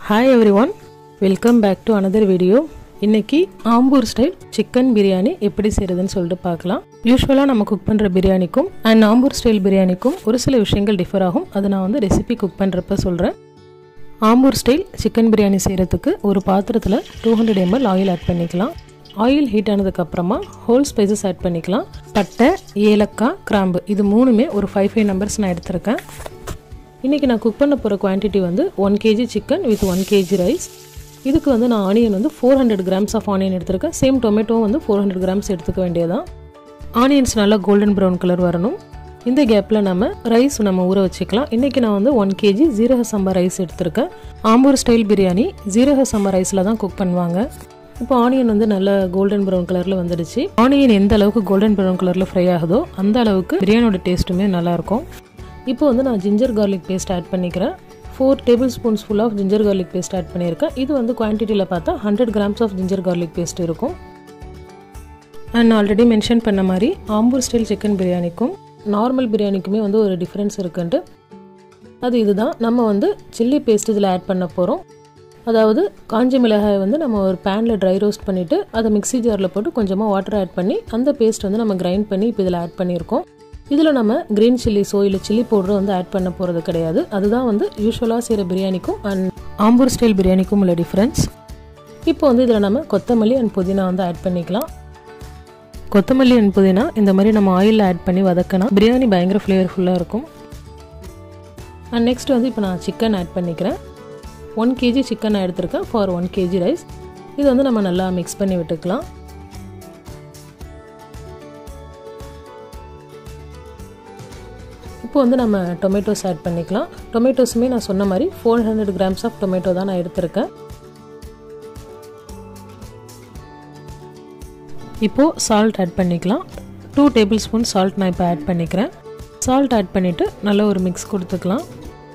hi everyone welcome back to another video இன்னைக்கு Ambur style chicken biryani எப்படி செய்கிறதுன்னு சொல்லிட்டு பார்க்கலாம் யூஸ்வலாக நம்ம குக் பண்ணுற பிரியாணிக்கும் அண்ட் ஆம்பூர் ஸ்டைல் பிரியாணிக்கும் ஒரு சில விஷயங்கள் டிஃபர் ஆகும் அதை நான் வந்து ரெசிபி குக் பண்ணுறப்ப சொல்கிறேன் ஆம்பூர் ஸ்டைல் சிக்கன் பிரியாணி செய்கிறதுக்கு ஒரு பாத்திரத்தில் two hundred ML oil add பண்ணிக்கலாம் ஆயில் ஹீட் ஆனதுக்கப்புறமா ஹோல் ஸ்பைசஸ் ஆட் பண்ணிக்கலாம் பட்டை ஏலக்காய் கிராம்பு இது மூணுமே ஒரு ஃபைவ் ஃபைவ் நம்பர்ஸ் நான் எடுத்திருக்கேன் இன்றைக்கி நான் குக் பண்ண போகிற குவான்டிட்டி வந்து one KG chicken with one KG rice இதுக்கு வந்து நான் ஆனியன் வந்து four hundred grams of onion எடுத்திருக்கேன் சேம் டொமேட்டோவும் வந்து ஃபோர் ஹண்ட்ரட் கிராம்ஸ் எடுத்துக்க வேண்டியதான் ஆனியன்ஸ் நல்லா கோல்டன் ப்ரௌன் கலர் வரணும் இந்த கேப்பில் நம்ம ரைஸ் நம்ம ஊற வச்சுக்கலாம் இன்றைக்கி நான் வந்து ஒன் கேஜி ஜீரக சம்பா ரைஸ் எடுத்திருக்கேன் ஆம்பூர் ஸ்டைல் பிரியாணி ஜீரக சம்பா ரைஸில் தான் குக் பண்ணுவாங்க இப்போ ஆனியன் வந்து நல்ல கோல்டன் ப்ரௌன் கலரில் வந்துடுச்சு ஆனியன் எந்த அளவுக்கு கோல்டன் ப்ரௌன் கலரில் ஃப்ரை ஆகுதோ அந்த அளவுக்கு பிரியாணியோட டேஸ்ட்டுமே நல்லாயிருக்கும் இப்போ வந்து நான் ஜிஞ்சர் கார்லிக் பேஸ்ட் ஆட் பண்ணிக்கிறேன் four tablespoons full of ginger garlic paste add பண்ணியிருக்கேன் இது வந்து குவான்டிட்டியில் பார்த்தா hundred grams of ginger garlic paste இருக்கும் அண்ட் ஆல்ரெடி மென்ஷன் பண்ண மாதிரி ஆம்பூர் ஸ்டைல் சிக்கன் பிரியாணிக்கும் நார்மல் பிரியாணிக்குமே வந்து ஒரு டிஃப்ரென்ஸ் இருக்குன்ட்டு அது இதுதான் நம்ம வந்து சில்லி பேஸ்ட் இதில் ஆட் பண்ண போகிறோம் அதாவது காஞ்ச மிளகாய் வந்து நம்ம ஒரு பேனில் ட்ரை ரோஸ்ட் பண்ணிவிட்டு அதை மிக்ஸி ஜாரில் போட்டு கொஞ்சமாக வாட்டர் ஆட் பண்ணி அந்த பேஸ்ட் வந்து நம்ம கிரைண்ட் பண்ணி இப்போ இதில் ஆட் பண்ணியிருக்கோம் இதில் நம்ம க்ரீன் சில்லிஸோ இல்லை சில்லி பவுடரோ வந்து ஆட் பண்ண போகிறது கிடையாது அதுதான் வந்து யூஸ்வலாக செய்கிற பிரியாணிக்கும் அண்ட் ஆம்பூர் ஸ்டைல் பிரியாணிக்கும் உள்ள டிஃப்ரென்ஸ் இப்போ வந்து இதில் நம்ம கொத்தமல்லி அண்ட் புதினா வந்து ஆட் பண்ணிக்கலாம் கொத்தமல்லி அண்ட் புதினா இந்த மாதிரி நம்ம ஆயிலில் ஆட் பண்ணி வதக்கினா பிரியாணி பயங்கர ஃப்ளேவர்ஃபுல்லாக இருக்கும் அண்ட் நெக்ஸ்ட் வந்து இப்போ நான் சிக்கன் ஆட் பண்ணிக்கிறேன் ஒன் கேஜி சிக்கன் நான் எடுத்திருக்கேன் ஃபார் ஒன் கேஜி ரைஸ் இது வந்து நம்ம நல்லா மிக்ஸ் பண்ணி விட்டுக்கலாம் இப்போ வந்து நம்ம டொமேட்டோஸ் ஆட் பண்ணிக்கலாம் டொமேட்டோஸுமே நான் சொன்ன மாதிரி four hundred grams of tomato தான் நான் எடுத்திருக்கேன் இப்போது சால்ட் ஆட் பண்ணிக்கலாம் டூ டேபிள் ஸ்பூன் சால்ட் நான் இப்போ ஆட் பண்ணிக்கிறேன் சால்ட் ஆட் பண்ணிவிட்டு நல்ல ஒரு மிக்ஸ் கொடுத்துக்கலாம்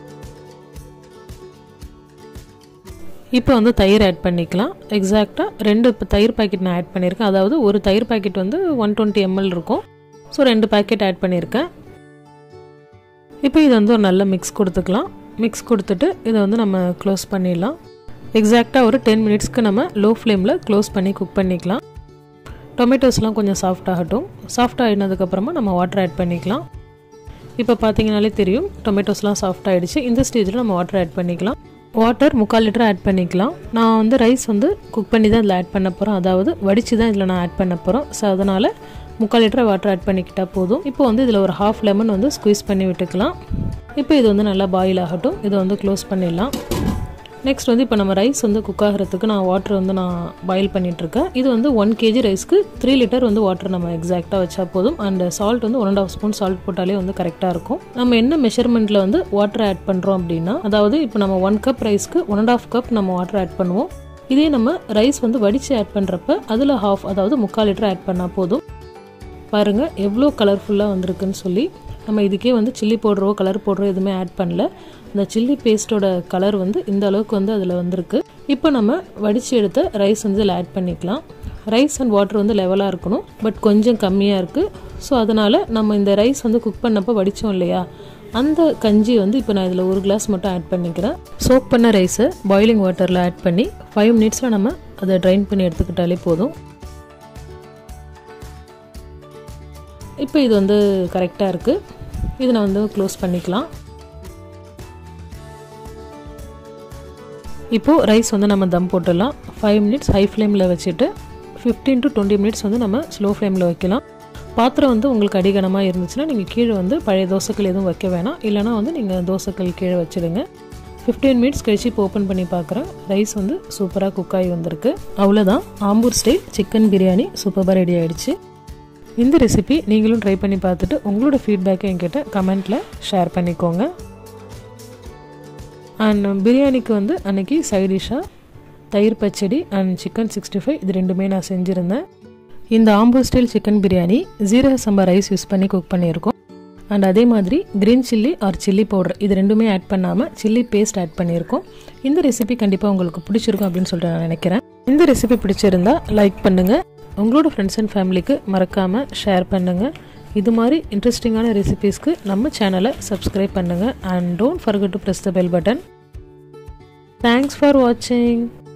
இப்போ வந்து தயிர் ஆட் பண்ணிக்கலாம் எக்ஸாக்டாக ரெண்டு இப்போ தயிர் பாக்கெட் நான் ஆட் பண்ணியிருக்கேன் அதாவது ஒரு தயிர் பாக்கெட் வந்து ஒன் டுவெண்ட்டி எம்எல் இருக்கும் ஸோ ரெண்டு பாக்கெட் ஆட் பண்ணியிருக்கேன் இப்போ இது வந்து ஒரு நல்ல மிக்ஸ் கொடுத்துக்கலாம் மிக்ஸ் கொடுத்துட்டு இதை வந்து நம்ம க்ளோஸ் பண்ணிடலாம் எக்ஸாக்டாக ஒரு டென் மினிட்ஸ்க்கு நம்ம லோ ஃப்ளேமில் க்ளோஸ் பண்ணி குக் பண்ணிக்கலாம் டொமேட்டோஸ்லாம் கொஞ்சம் சாஃப்ட் ஆகட்டும் சாஃப்ட் ஆகினதுக்கப்புறமா நம்ம வாட்டர் ஆட் பண்ணிக்கலாம் இப்போ பார்த்தீங்கனாலே தெரியும் டொமேட்டோஸ்லாம் சாஃப்ட் ஆகிடுச்சு இந்த ஸ்டேஜில் நம்ம வாட்டர் ஆட் பண்ணிக்கலாம் வாட்டர் முக்கால் லிட்டர் ஆட் பண்ணிக்கலாம் நான் வந்து ரைஸ் வந்து குக் பண்ணி தான் இதில் ஆட் பண்ண போகிறேன் அதாவது வடித்து தான் இதில் நான் ஆட் பண்ண போகிறோம் ஸோ அதனால் முக்கால் லிட்டர் வாட்டர் ஆட் பண்ணிக்கிட்டால் போதும் இப்போ வந்து இதில் ஒரு ஹாஃப் லெமன் வந்து ஸ்குவீஸ் பண்ணி விட்டுக்கலாம் இப்போ இது வந்து நல்லா பாயில் ஆகட்டும் இதை வந்து க்ளோஸ் பண்ணிடலாம் நெக்ஸ்ட் வந்து இப்போ நம்ம ரைஸ் வந்து குக் ஆகிறதுக்கு நான் வாட்டர் வந்து நான் பாயில் பண்ணிகிட்ருக்கேன் இது வந்து ஒன் கேஜி ரைஸ்க்கு த்ரீ லிட்டர் வந்து வாட்டர் நம்ம எக்ஸாக்டாக வச்சா போதும் அண்ட் சால்ட் வந்து one and half spoon salt போட்டாலே வந்து கரெக்டாக இருக்கும் நம்ம என்ன மெஷர்மெண்ட்டில் வந்து வாட்டர் ஆட் பண்ணுறோம் அப்படின்னா அதாவது இப்போ நம்ம ஒன் கப் ரைஸ்க்கு ஒன் அண்ட் ஆஃப் கப் நம்ம வாட்டர் ஆட் பண்ணுவோம் இதே நம்ம ரைஸ் வந்து வடித்து ஆட் பண்ணுறப்ப அதில் ஹாஃப் அதாவது முக்கால் லிட்டர் ஆட் பண்ணால் போதும் பாருங்கள் எவ்வளோ கலர்ஃபுல்லாக வந்திருக்குன்னு சொல்லி நம்ம இதுக்கே வந்து சில்லி பவுடரோ கலர் பவுடரோ எதுவுமே ஆட் பண்ணல அந்த சில்லி பேஸ்ட்டோட கலர் வந்து இந்த அளவுக்கு வந்து அதில் வந்திருக்கு இப்போ நம்ம வடித்து எடுத்த ரைஸ் வந்து இதில் ஆட் பண்ணிக்கலாம் ரைஸ் அண்ட் வாட்டர் வந்து லெவலாக இருக்கணும் பட் கொஞ்சம் கம்மியாக இருக்குது ஸோ அதனால் நம்ம இந்த ரைஸ் வந்து குக் பண்ணப்போ வடித்தோம் இல்லையா அந்த கஞ்சி வந்து இப்போ நான் இதில் ஒரு கிளாஸ் மட்டும் ஆட் பண்ணிக்கிறேன் சோக் பண்ண ரைஸை பாயிலிங் வாட்டரில் ஆட் பண்ணி ஃபைவ் மினிட்ஸில் நம்ம அதை ட்ரைன் பண்ணி எடுத்துக்கிட்டாலே போதும் இப்போ இது வந்து கரெக்டாக இருக்குது இதை நான் வந்து க்ளோஸ் பண்ணிக்கலாம் இப்போது ரைஸ் வந்து நம்ம தம் போட்டுடலாம் ஃபைவ் மினிட்ஸ் ஹை ஃப்ளேமில் வச்சுட்டு ஃபிஃப்டீன் டு டுவெண்ட்டி மினிட்ஸ் வந்து நம்ம ஸ்லோ ஃப்ளேமில் வைக்கலாம் பாத்திரம் வந்து உங்களுக்கு அடிகனமாக இருந்துச்சுன்னா நீங்கள் கீழே வந்து பழைய தோசைக்கல் எதுவும் வைக்க வேணாம் இல்லைனா வந்து நீங்கள் தோசைக்கல் கீழே வச்சுடுங்க ஃபிஃப்டீன் மினிட்ஸ் கழிச்சு இப்போ ஓப்பன் பண்ணி பார்க்குறேன் ரைஸ் வந்து சூப்பராக குக் ஆகி வந்திருக்கு அவ்வளோதான் ஆம்பூர் ஸ்டைல் சிக்கன் பிரியாணி சூப்பராக ரெடி ஆகிடுச்சு இந்த ரெசிபி நீங்களும் ட்ரை பண்ணி பார்த்துட்டு உங்களோட ஃபீட்பேக்கை என்கிட்ட கமெண்ட்டில் ஷேர் பண்ணிக்கோங்க அண்ட் பிரியாணிக்கு வந்து அன்றைக்கி சைட் டிஷ்ஷாக தயிர் பச்சடி அண்ட் சிக்கன் சிக்ஸ்டி ஃபைவ் இது ரெண்டுமே நான் செஞ்சுருந்தேன் இந்த Ambur style chicken biryani Jeeraga Samba rice use பண்ணி குக் பண்ணியிருக்கோம் அண்ட் அதே மாதிரி green chilli or chilli powder இது ரெண்டுமே ஆட் பண்ணாமல் சில்லி பேஸ்ட் ஆட் பண்ணியிருக்கோம் இந்த ரெசிபி கண்டிப்பாக உங்களுக்கு பிடிச்சிருக்கும் அப்படின்னு சொல்லிட்டு நான் நினைக்கிறேன் இந்த ரெசிபி பிடிச்சிருந்தா லைக் பண்ணுங்கள் உங்களோட ஃப்ரெண்ட்ஸ் அண்ட் ஃபேமிலிக்கு மறக்காமல் ஷேர் பண்ணுங்கள் இது மாதிரி இன்ட்ரெஸ்டிங்கான ரெசிபீஸ்க்கு நம்ம சேனலை சப்ஸ்கிரைப் பண்ணுங்கள் and don't forget to press the bell button thanks for வாட்சிங்